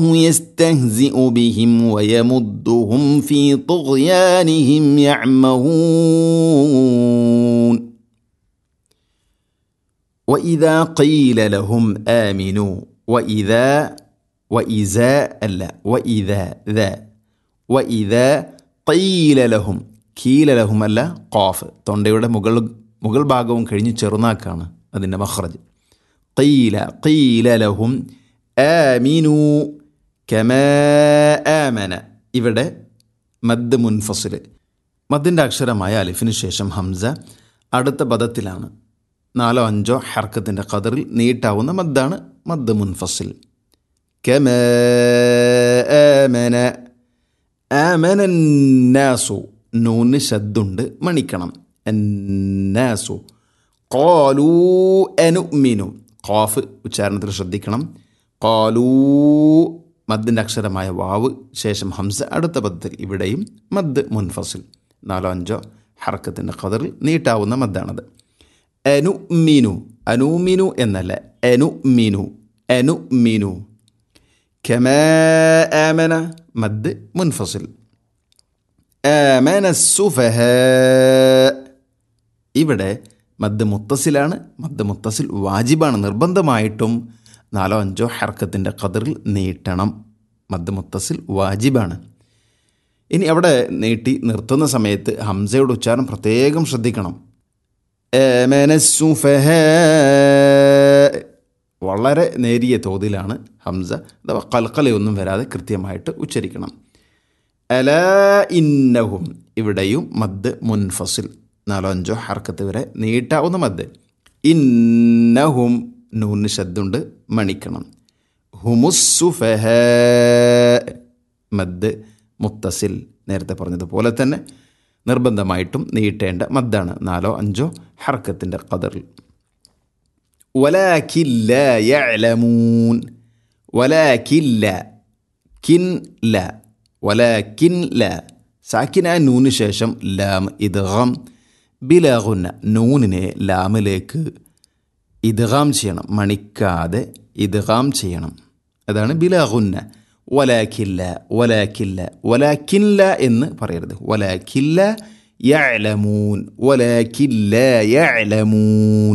يستهزئ بهم ويمدهم في طغيانهم يعمهون وإذا قيل لهم آمنوا وإذا وإذا ألا وإذا ذا وإذا قيل لهم കീല ലഹും അല്ല ഖാഫ് തൊണ്ടയുടെ മുകൾ മുകൾ ഭാഗവും കഴിഞ്ഞ് ചെറുനാക്കാണ് അതിൻ്റെ മഹ്റജ് قيل قيل لهم آمنوا كما آمن ഇവിടെ മദ് മുൻഫസിൽ മദ്ദിൻ്റെ അക്ഷരമായ അലിഫിന് ശേഷം ഹംസ അടുത്ത പദത്തിലാണ് നാലോ അഞ്ചോ ഹർക്കത്തിൻ്റെ ഖദറിൽ നീട്ടാവുന്ന മദ്ദാണ് മദ് മുൻഫസിൽ كما آمن آمن الناس നൂന് ശദ്ദുണ്ട് മണിക്കണം എന്നാസു കോലൂ അനുമിനു ഖാഫ് ഉച്ചാരണത്തിൽ ശ്രദ്ധിക്കണം കോലൂ മദ്ദിൻ്റെ അക്ഷരമായ വാവ് ശേഷം ഹംസ അടുത്ത പദത്തിൽ ഇവിടെയും മദ് മുൻഫസിൽ നാലോ അഞ്ചോ ഹർക്കത്തിൻ്റെ ഖദറിൽ നീട്ടാവുന്ന മദ്ദാണത് അനുമിനു അനുമിനു എന്നല്ല അനുമിനു അനുമിനു كما آمن مد منفصل آمن السفهاء ഇവിടെ മദ് മുത്തസിലാണ് മദ് മുത്തസിൽ വാജിബാണ് നിർബന്ധമായിട്ടും നാലോ അഞ്ചോ ഹർക്കത്തിൻ്റെ ഖദറിൽ നീട്ടണം മദ് മുത്തസിൽ വാജിബാണ് ഇനി അവിടെ നീട്ടി നിർത്തുന്ന സമയത്ത് ഹംസയുടെ ഉച്ചാരണം പ്രത്യേകം ശ്രദ്ധിക്കണം آمن السفهاء വളരെ നേരിയ തോതിലാണ് ഹംസ അഥവാ കൽക്കലയൊന്നും വരാതെ കൃത്യമായിട്ട് ഉച്ചരിക്കണം അല ഇന്നഹും ഇവിടെയും മദ് മുൻഫസിൽ നാലോ അഞ്ചോ ഹർക്കത്ത് വരെ നീട്ടാവുന്ന മദ് ഇന്നഹും നൂന് ശബ്ദുണ്ട് മണിക്കണം ഹുമുസുഫഹ മദ് മുത്തസിൽ നേരത്തെ പറഞ്ഞതുപോലെ തന്നെ നിർബന്ധമായിട്ടും നീട്ടേണ്ട മദ്ദാണ് നാലോ അഞ്ചോ ഹർക്കത്തിൻ്റെ കതറിൽ ولكن لا يعلمون ولكن لا കിൻ ല വലാക്കിൻ ല സാക്കിന നൂന് ശേഷം ലാം ഇദ്ഗാം ബിലാഗുന്ന നൂനിനെ ലാമിലേക്ക് ഇദ്ഗാം ചെയ്യണം മണിക്കാതെ ഇദ്ഗാം ചെയ്യണം അതാണ് ബിലാഗുന്ന വലാക്കില്ല വലാക്കില്ല വലാക്കില്ല എന്ന് പറയരുത് വലാക്കില്ല യഅലമൂൻ വലാക്കില്ല യഅലമൂൻ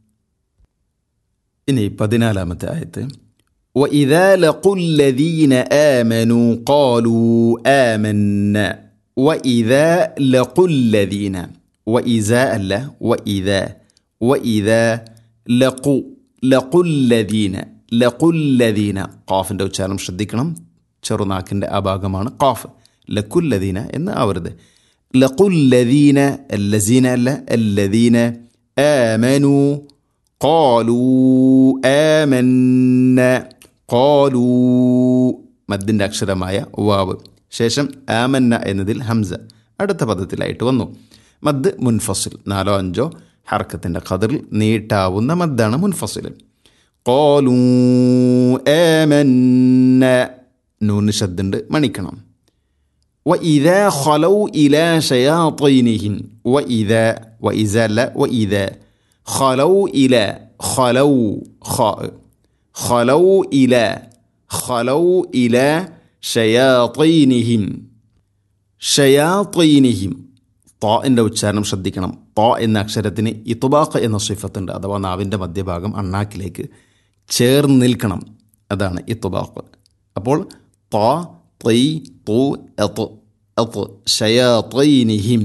ഇനി പതിനാലാമത്തെ ആയത്ത് وإذا لقوا الذين آمنوا قالوا آمنا وإذا لقوا الذين وإذا ألا وإذا وإذا لقوا لقوا الذين لقوا الذين قافിൻ്റെ ഉച്ചാരണം ശ്രദ്ധിക്കണം ചെറുനാക്കിൻ്റെ ആ ഭാഗമാണ് ഖാഫ് ലക്കുല്ലദീന എന്ന് ആവരുത് ലക്കുല്ലദീന അല്ലസീന അല്ല അല്ലദീന ആമനു قالوا آمنا قالوا മദ്ദിൻ്റെ അക്ഷരമായ വാവ് ശേഷം ആമന്ന എന്നതിൽ ഹംസ അടുത്ത പദത്തിലായിട്ട് വന്നു മദ് മുൻഫസിൽ നാലോ അഞ്ചോ ഹർക്കത്തിൻ്റെ ഖദറിൽ നീട്ടാവുന്ന മദ്ദാണ് മുൻഫസിൽ കോലൂ ഏമന്ന നൂന് ശബ്ദുണ്ട് മണിക്കണം وإذا خلوا إلى شياطينهم وإذا وإذا لا وإذا خلوا إلى خلوا خاء خلوا إلى خلوا إلى ഷയാത്തൈനിഹിം ഷയാത്തൈനിഹിം താൻ്റെ ഉച്ചാരണം ശ്രദ്ധിക്കണം താ എന്ന അക്ഷരത്തിന് ഇത്തുബാഖ് എന്ന സിഫത്തുണ്ട് അഥവാ നാവിൻ്റെ മധ്യഭാഗം അണ്ണാക്കിലേക്ക് ചേർന്ന് നിൽക്കണം അതാണ് ഇത്തുബാഖ് അപ്പോൾ താ തൈ തൂ എത്ത് എത്ത് ഷയാത്തൈനിഹിം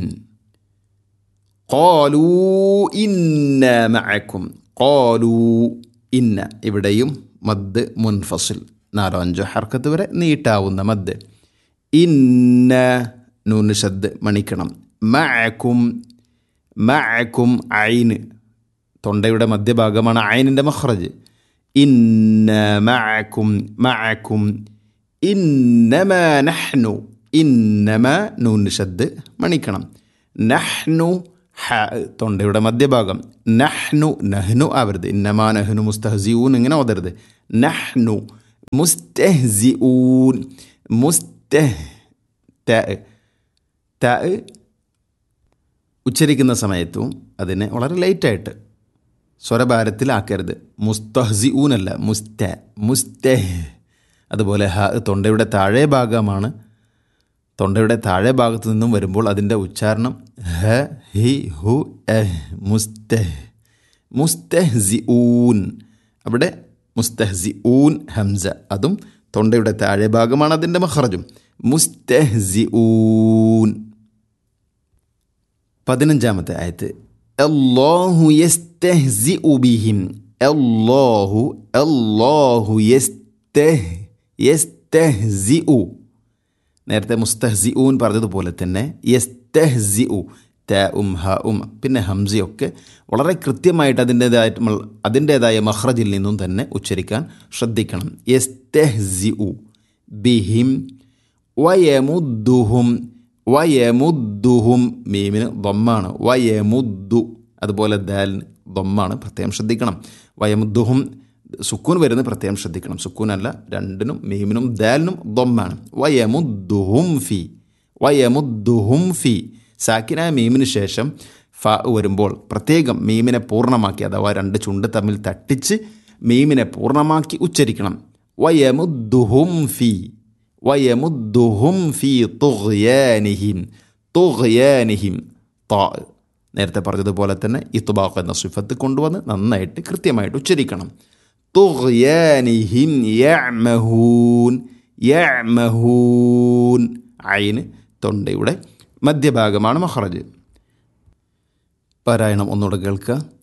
കോലൂ ഇന്ന മഅക്കും കോലൂ ഇന്ന ഇവിടെയും മദ് മുൻഫസിൽ നാലോ അഞ്ചോ ഹർക്കത്ത് വരെ നീട്ടാവുന്ന മദ് ഇന്ന നൂന് ശദ് മണിക്കണം മഅക്കും മഅക്കും ഐന് തൊണ്ടയുടെ മധ്യഭാഗമാണ് ഐനിൻ്റെ മഹ്റജ് ഇന്ന മഅക്കും മഅക്കും ഇന്നമ നഹ്നു ഇന്നമ നൂന് ശദ് മണിക്കണം നഹ്നു ഹ തൊണ്ടയുടെ മധ്യഭാഗം നഹ്നു നഹ്നു ആവരുത് ഇന്നമാ നഹ്നു മുസ്തഹസിഊൻ ഇങ്ങനെ ഓതരുത് നഹ്നു മുസ്തഹ്സിഊൻ മുസ്തഹ് ത ത ഉച്ചരിക്കുന്ന സമയത്തും അതിനെ വളരെ ലൈറ്റായിട്ട് സ്വരഭാരത്തിലാക്കരുത് മുസ്തഹ്സിഊൻ അല്ല മുസ്ത മുസ്തഹ് അതുപോലെ ഹ തൊണ്ടയുടെ താഴെ ഭാഗമാണ് തൊണ്ടയുടെ താഴെ ഭാഗത്തു നിന്നും വരുമ്പോൾ അതിൻ്റെ ഉച്ചാരണം ഹ ഹി ഹു എഹ് മുസ്തഹ് മുസ്തഹ്സി ഊൻ അവിടെ മുസ്തഹ്സി ഊൻ ഹംസ അതും തൊണ്ടയുടെ താഴെ ഭാഗമാണ് അതിൻ്റെ മഹറജും മുസ്തഹ്സി ഊൻ പതിനഞ്ചാമത്തെ ആയത്ത് അല്ലാഹു യസ്തഹ്സി ബിഹിം അല്ലാഹു അല്ലാഹു യസ്തഹ് യസ്തഹ്സി നേരത്തെ മുസ്തഹ്സി ഊൻ പറഞ്ഞതുപോലെ തന്നെ യസ്തഹ്സി ഉ ത ഉം ഹ ഉം പിന്നെ ഹംസയൊക്കെ വളരെ കൃത്യമായിട്ട് അതിൻ്റേതായിട്ട് അതിൻ്റേതായ മഹ്റജിൽ നിന്നും തന്നെ ഉച്ചരിക്കാൻ ശ്രദ്ധിക്കണം യസ്തഹ്സി ഉ ബിഹിം വയമുദ്ദുഹും വയമുദ്ദുഹും മീമിന് ദമ്മാണ് വയമുദ്ദു അതുപോലെ ദാലിന് ദമ്മാണ് പ്രത്യേകം ശ്രദ്ധിക്കണം വയമുദ്ദുഹും സുക്കൂൻ വരുന്നത് പ്രത്യേകം ശ്രദ്ധിക്കണം സുക്കൂനല്ല രണ്ടിനും മീമിനും ദാലിനും ദമ്മാണ് വയമുദ്ദുഹും ഫി വയമുദ്ദുഹും ഫി സാക്കിനായ മീമിന് ശേഷം ഫ വരുമ്പോൾ പ്രത്യേകം മീമിനെ പൂർണ്ണമാക്കി അഥവാ രണ്ട് ചുണ്ട് തമ്മിൽ തട്ടിച്ച് മീമിനെ പൂർണ്ണമാക്കി ഉച്ചരിക്കണം വയമുദ്ദുഹും ഫി വയമുദ്ദുഹും ഫി തുഗ്യാനിഹിം തുഗ്യാനിഹിം താ നേരത്തെ പറഞ്ഞതുപോലെ തന്നെ ഇത്തുബാഖ് എന്ന സിഫത്ത് കൊണ്ടുവന്ന് നന്നായിട്ട് കൃത്യമായിട്ട് ഉച്ചരിക്കണം തുഗ്യാനിഹിം യഅ്മഹൂൻ യഅ്മഹൂൻ ഐന് തൊണ്ടയുടെ മധ്യഭാഗമാണ് മഹ്റജ് പാരായണം ഒന്നുകൂടെ കേൾക്കുക